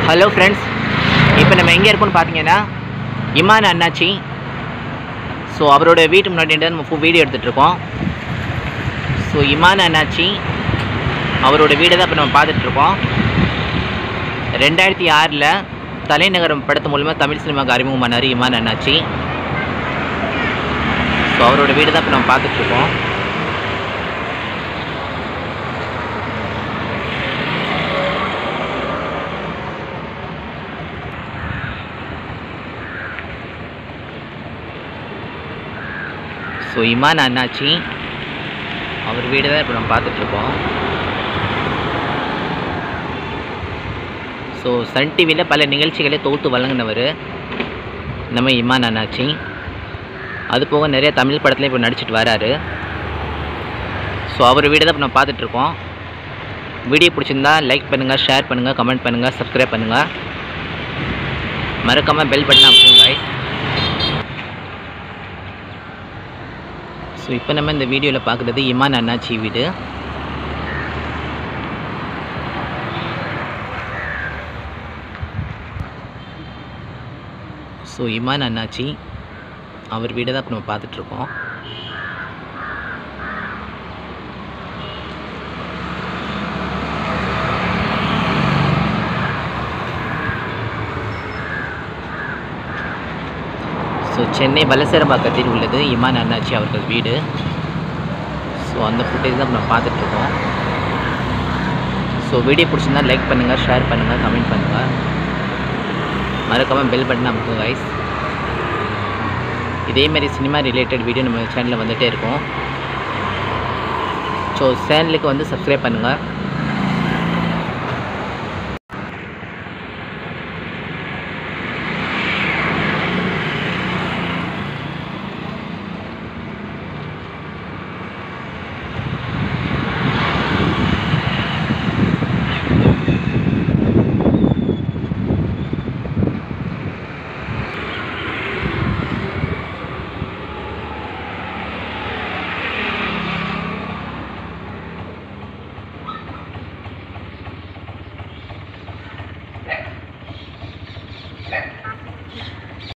hello friends இப்போ நம்ம எங்கே இருக்கோம்னு பார்த்தீங்கன்னா இமான் அண்ணாச்சி ஸோ அவரோட வீட்டு முன்னாடி நின்று நம்ம வீடியோ எடுத்துகிட்டு இருக்கோம் ஸோ இமான் அண்ணாச்சி அவரோட வீடை தான் இப்போ நம்ம பார்த்துட்ருக்கோம் ரெண்டாயிரத்தி ஆறில் தலைநகரம் படத்து மூலமாக தமிழ் சினிமாவுக்கு அறிமுகமானார் இமான் அண்ணாச்சி ஸோ அவரோட வீடு தான் இப்போ நம்ம பார்த்துட்ருக்கோம் ஸோ இமான் அண்ணாச்சி அவர் வீடு தான் இப்போ நம்ம பார்த்துட்ருக்கோம் ஸோ சன் டிவியில் பல நிகழ்ச்சிகளை தொகுத்து வழங்கினவர் நம்ம இமான் அண்ணாச்சி அது போக நிறைய தமிழ் படத்துலையும் இப்போ நடிச்சிட்டு வராரு ஸோ அவர் வீடு தான் இப்போ நம்ம பார்த்துட்ருக்கோம் வீடியோ பிடிச்சிருந்தா லைக் பண்ணுங்கள் ஷேர் பண்ணுங்கள் கமெண்ட் பண்ணுங்கள் சப்ஸ்கிரைப் பண்ணுங்கள் மறக்காமல் பெல் பட்டன் அமுக்குங்க ஸோ இப்போ நம்ம இந்த வீடியோவில் பார்க்குறது இமான் அண்ணாச்சி வீடு ஸோ இமான் அண்ணாச்சி அவர் வீடை தான் இப்போ நம்ம பார்த்துட்ருக்கோம் ஸோ சென்னை வலசரம்பாக்கத்தில் உள்ளது இமான் அண்ணாச்சி அவர்கள் வீடு ஸோ அந்த ஃபுட்டேஜ் தான் நம்ம பார்த்துட்ருக்கோம் ஸோ வீடியோ பிடிச்சிருந்தா லைக் பண்ணுங்கள் ஷேர் பண்ணுங்கள் கமெண்ட் பண்ணுங்கள் மறக்காமல் பெல் பட்டன் அமுக்குங்க கைஸ் இதேமாரி சினிமா ரிலேட்டட் வீடியோ நம்ம சேனலில் வந்துகிட்டே இருக்கும் ஸோ சேனலுக்கு வந்து சப்ஸ்கிரைப் பண்ணுங்கள்